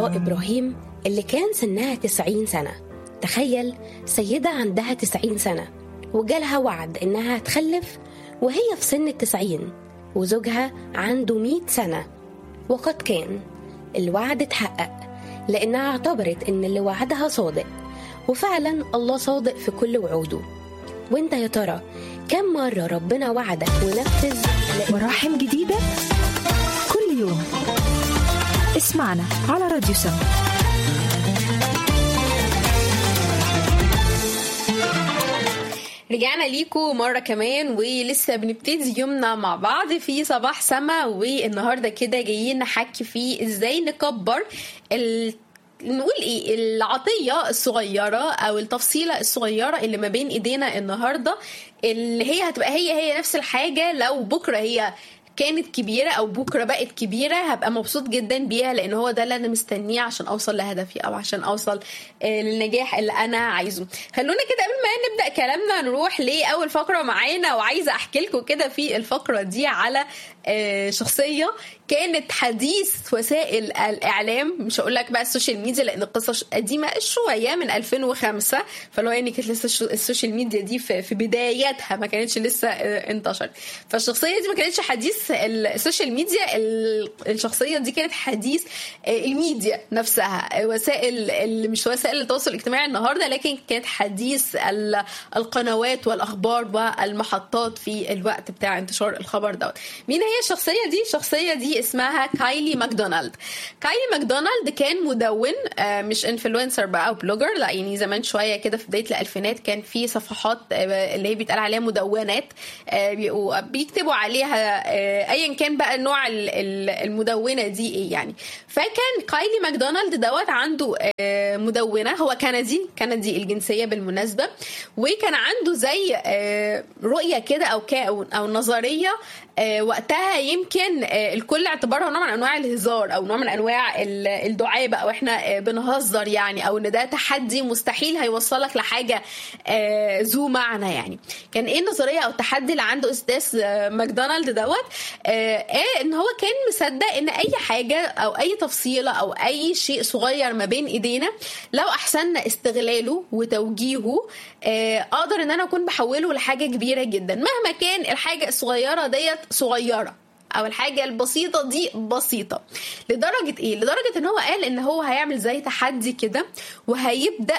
الله إبراهيم اللي كان سنها 90 سنة تخيل سيدة عندها 90 سنة وجالها وعد إنها هتخلف وهي في سن التسعين وزوجها عنده 100 سنة وقد كان الوعد اتحقق لأنها اعتبرت إن اللي وعدها صادق وفعلا الله صادق في كل وعوده وانت يا ترى كم مرة ربنا وعدك ونفذ مراحم جديدة كل يوم اسمعنا على راديو سما رجعنا ليكم مرة كمان ولسه بنبتدي يومنا مع بعض في صباح سما والنهارده كده جايين نحكي فيه ازاي نكبر ال نقول ايه العطيه الصغيره او التفصيله الصغيره اللي ما بين ايدينا النهارده اللي هي هتبقى هي هي نفس الحاجه لو بكره هي كانت كبيرة أو بكرة بقت كبيرة هبقى مبسوط جدا بيها لأن هو ده اللي أنا مستنيه عشان أوصل لهدفي أو عشان أوصل للنجاح اللي أنا عايزه خلونا كده قبل ما نبدأ كلامنا نروح لأول فقرة معانا وعايزة أحكي لكم كده في الفقرة دي على شخصية كانت حديث وسائل الإعلام مش هقول لك بقى السوشيال ميديا لأن القصة قديمة شوية من 2005 فلو يعني كانت لسه السوشيال ميديا دي في بداياتها ما كانتش لسه انتشرت فالشخصية دي ما كانتش حديث السوشيال ميديا الشخصيه دي كانت حديث الميديا نفسها وسائل مش وسائل التواصل الاجتماعي النهارده لكن كانت حديث القنوات والاخبار والمحطات في الوقت بتاع انتشار الخبر دوت مين هي الشخصيه دي الشخصيه دي اسمها كايلي ماكدونالد كايلي ماكدونالد كان مدون مش انفلونسر بقى او بلوجر لا يعني زمان شويه كده في بدايه الالفينات كان في صفحات اللي هي بيتقال عليها مدونات بيكتبوا عليها ايا كان بقى نوع المدونه دي ايه يعني فكان كايلي ماكدونالد دوت عنده مدونه هو كندي كندي الجنسيه بالمناسبه وكان عنده زي رؤيه كده او او نظريه وقتها يمكن الكل اعتبرها نوع من انواع الهزار او نوع من انواع الدعابه او احنا بنهزر يعني او ان ده تحدي مستحيل هيوصلك لحاجه ذو معنى يعني كان ايه النظريه او التحدي اللي عنده استاذ ماكدونالد دوت ايه ان هو كان مصدق ان اي حاجه او اي تفصيله او اي شيء صغير ما بين ايدينا لو احسننا استغلاله وتوجيهه اقدر ان انا اكون بحوله لحاجه كبيره جدا مهما كان الحاجه الصغيره ديت صغيره او الحاجه البسيطه دي بسيطه لدرجه ايه لدرجه ان هو قال ان هو هيعمل زي تحدي كده وهيبدا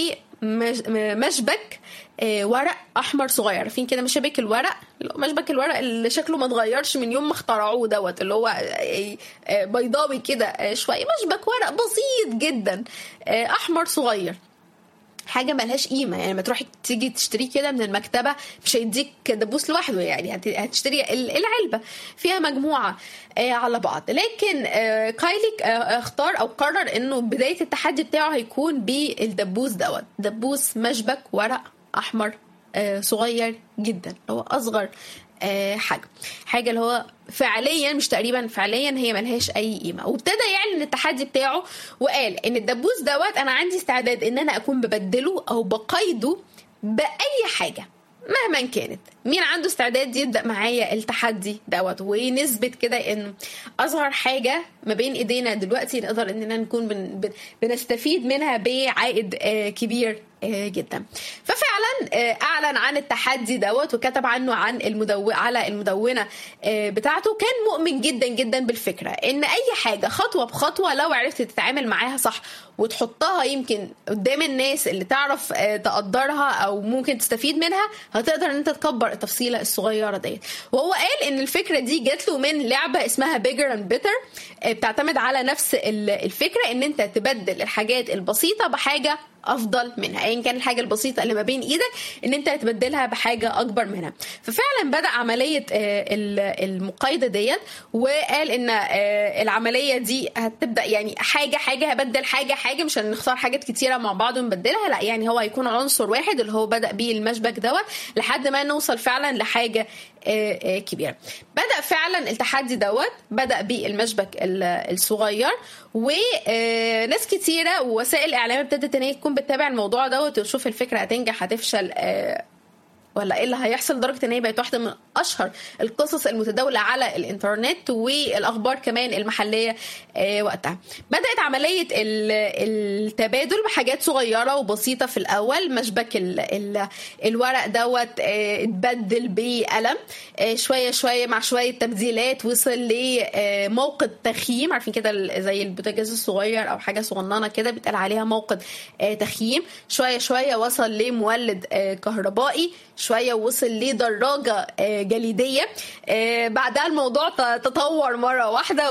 بمشبك ورق احمر صغير عارفين كده مشابك الورق مشبك الورق اللي شكله ما اتغيرش من يوم ما اخترعوه دوت اللي هو بيضاوي كده شويه مشبك ورق بسيط جدا احمر صغير حاجه ملهاش قيمه يعني ما تروحي تيجي تشتريه كده من المكتبه مش هيديك دبوس لوحده يعني هتشتري العلبه فيها مجموعه على بعض لكن كايلي اختار او قرر انه بدايه التحدي بتاعه هيكون بالدبوس دوت دبوس مشبك ورق احمر صغير جدا هو اصغر حاجه حاجه اللي هو فعليا مش تقريبا فعليا هي ملهاش اي قيمه وابتدى يعلن التحدي بتاعه وقال ان الدبوس دوت انا عندي استعداد ان انا اكون ببدله او بقيده باي حاجه مهما كانت مين عنده استعداد يبدا معايا التحدي دوت ونثبت كده ان اصغر حاجه ما بين ايدينا دلوقتي نقدر اننا نكون بن بنستفيد منها بعائد كبير جدا ففعلا اعلن عن التحدي دوت وكتب عنه عن المدو... على المدونه بتاعته كان مؤمن جدا جدا بالفكره ان اي حاجه خطوه بخطوه لو عرفت تتعامل معاها صح وتحطها يمكن قدام الناس اللي تعرف تقدرها او ممكن تستفيد منها هتقدر ان انت تكبر التفصيله الصغيره ديت وهو قال ان الفكره دي جات له من لعبه اسمها بيجر اند بيتر بتعتمد على نفس الفكره ان انت تبدل الحاجات البسيطه بحاجه افضل منها ايا كان الحاجه البسيطه اللي ما بين ايدك ان انت تبدلها بحاجه اكبر منها ففعلا بدا عمليه المقايضه ديت وقال ان العمليه دي هتبدا يعني حاجه حاجه هبدل حاجه حاجه مش هنختار حاجات كتيره مع بعض ونبدلها لا يعني هو هيكون عنصر واحد اللي هو بدا بيه المشبك دوت لحد ما نوصل فعلا لحاجه كبيره بدا فعلا التحدي دوت بدا بالمشبك الصغير وناس كتيره ووسائل الاعلام ابتدت ان هي تكون بتتابع الموضوع دوت وتشوف الفكره هتنجح هتفشل ولا ايه اللي هيحصل لدرجه ان هي بقت واحده من اشهر القصص المتداوله على الانترنت والاخبار كمان المحليه آه، وقتها بدات عمليه ال- التبادل بحاجات صغيره وبسيطه في الاول مشبك ال ال الورق دوت آه، اتبدل بقلم آه، شويه شويه مع شويه تبديلات وصل لموقد تخييم عارفين كده ال- زي البوتاجاز الصغير او حاجه صغننه كده بيتقال عليها موقد آه، تخييم شويه شويه وصل لمولد آه، كهربائي شويه وصل لدراجه آه، جليديه آه، بعدها الموضوع ت- تطور مره واحده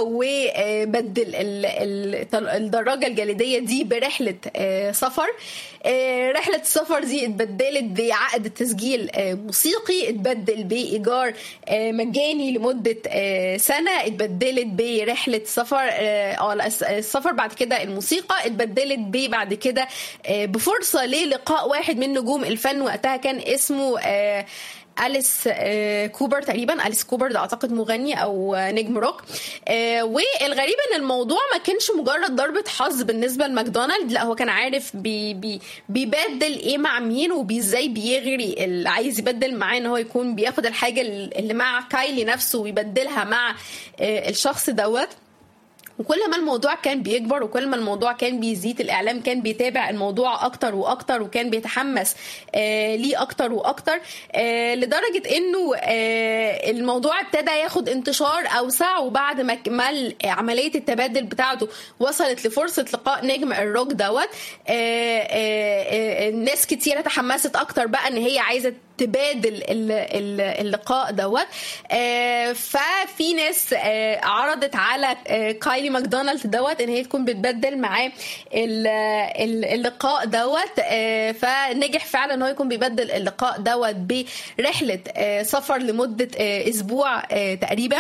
وبدل ال- ال- الدراجه الجليديه دي برحله آه، سفر آه، رحله السفر دي اتبدلت بعقد تسجيل آه، موسيقي اتبدل بايجار آه، مجاني لمده آه، سنه اتبدلت برحله سفر اه آه، لا، الس- السفر بعد كده الموسيقى اتبدلت ب- بعد كده آه، بفرصه للقاء واحد من نجوم الفن وقتها كان اسمه آه، أليس آه، كوبر تقريبا أليس كوبر ده أعتقد مغني أو آه، نجم روك آه، والغريب إن الموضوع ما كانش مجرد ضربة حظ بالنسبة لماكدونالد لا هو كان عارف بي بي بيبدل إيه مع مين وبإزاي بيغري اللي عايز يبدل معاه إن هو يكون بياخد الحاجة اللي مع كايلي نفسه ويبدلها مع آه، الشخص دوت وكل ما الموضوع كان بيكبر وكل ما الموضوع كان بيزيد الاعلام كان بيتابع الموضوع اكتر واكتر وكان بيتحمس آه ليه اكتر واكتر آه لدرجه انه آه الموضوع ابتدى ياخد انتشار اوسع وبعد ما كمل عمليه التبادل بتاعته وصلت لفرصه لقاء نجم الروك دوت آه آه آه ناس كتيره تحمست اكتر بقى ان هي عايزه تبادل ال- ال- اللقاء دوت آه، ففي ناس آه، عرضت على آه، كايلي ماكدونالد دوت ان هي تكون بتبدل معاه ال- ال- اللقاء دوت آه، فنجح فعلا ان هو يكون بيبدل اللقاء دوت برحله آه، سفر لمده آه، اسبوع آه، تقريبا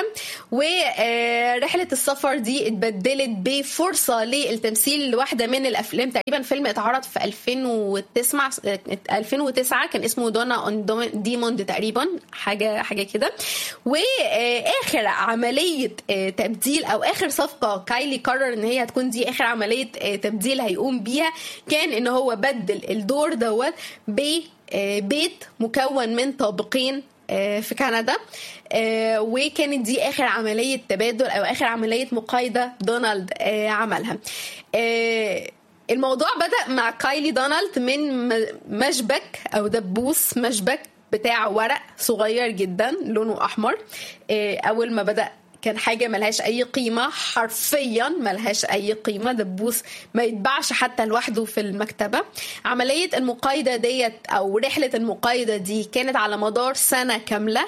ورحله السفر دي اتبدلت بفرصه للتمثيل لواحده من الافلام تقريبا فيلم اتعرض في 2009 2009 كان اسمه دونا اون ديموند تقريبا حاجه حاجه كده واخر عمليه آه، تبديل او اخر صفقه كايلي قرر ان هي هتكون دي اخر عمليه آه، تبديل هيقوم بيها كان ان هو بدل الدور دوت ببيت مكون من طابقين آه، في كندا آه، وكانت دي اخر عمليه تبادل او اخر عمليه مقايضه دونالد آه، عملها آه، الموضوع بدأ مع كايلي دونالد من م- مشبك أو دبوس مشبك بتاع ورق صغير جدا لونه أحمر آه، أول ما بدأ كان حاجة ملهاش أي قيمة حرفيا ملهاش أي قيمة دبوس ما يتباعش حتى لوحده في المكتبة عملية المقايضة ديت أو رحلة المقايضة دي كانت على مدار سنة كاملة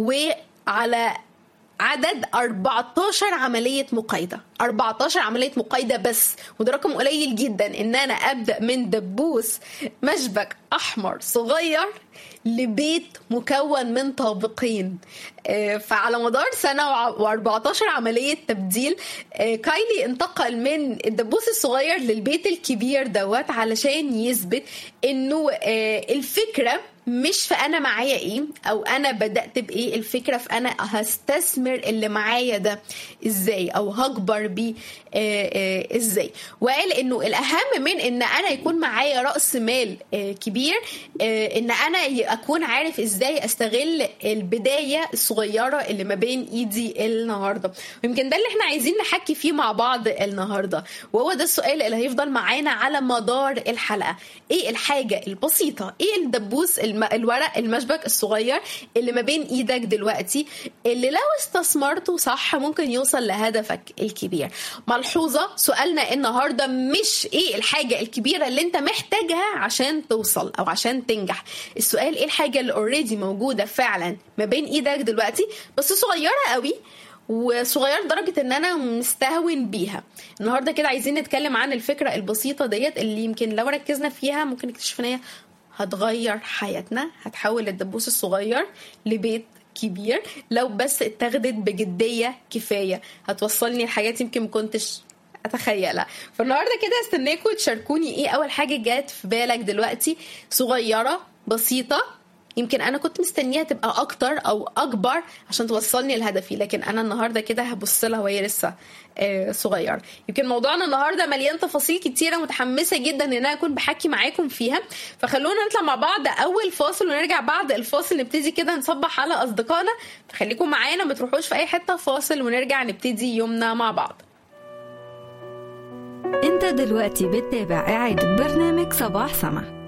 وعلى عدد 14 عملية مقايضة 14 عملية مقايضة بس وده رقم قليل جدا ان انا ابدأ من دبوس مشبك احمر صغير لبيت مكون من طابقين آه، فعلى مدار سنة و14 عملية تبديل آه، كايلي انتقل من الدبوس الصغير للبيت الكبير دوت علشان يثبت انه آه، الفكرة مش في انا معايا ايه او انا بدات بايه الفكره في انا هستثمر اللي معايا ده ازاي او هكبر بيه آه، آه، ازاي وقال انه الاهم من ان انا يكون معايا راس مال آه، كبير آه، ان انا ي- اكون عارف ازاي استغل البدايه الصغيره اللي ما بين ايدي النهارده ويمكن ده اللي احنا عايزين نحكي فيه مع بعض النهارده وهو ده السؤال اللي هيفضل معانا على مدار الحلقه ايه الحاجه البسيطه ايه الدبوس الم... الورق المشبك الصغير اللي ما بين ايدك دلوقتي اللي لو استثمرته صح ممكن يوصل لهدفك الكبير ملحوظه سؤالنا النهارده مش ايه الحاجه الكبيره اللي انت محتاجها عشان توصل او عشان تنجح السؤال ايه الحاجه اللي اوريدي موجوده فعلا ما بين ايدك دلوقتي بس صغيره قوي وصغيره لدرجه ان انا مستهون بيها النهارده كده عايزين نتكلم عن الفكره البسيطه ديت اللي يمكن لو ركزنا فيها ممكن نكتشف ان هي هتغير حياتنا هتحول الدبوس الصغير لبيت كبير لو بس اتاخدت بجديه كفايه هتوصلني لحاجات يمكن ما كنتش اتخيلها فالنهارده كده استناكم تشاركوني ايه اول حاجه جت في بالك دلوقتي صغيره بسيطه يمكن انا كنت مستنيها تبقى اكتر او اكبر عشان توصلني لهدفي لكن انا النهارده كده هبص لها وهي لسه آه، صغير يمكن موضوعنا النهارده مليان تفاصيل كتيره متحمسه جدا ان انا اكون بحكي معاكم فيها فخلونا نطلع مع بعض اول فاصل ونرجع بعد الفاصل نبتدي كده نصبح على اصدقائنا فخليكم معانا ما تروحوش في اي حته فاصل ونرجع نبتدي يومنا مع بعض انت دلوقتي بتتابع إعادة برنامج صباح سما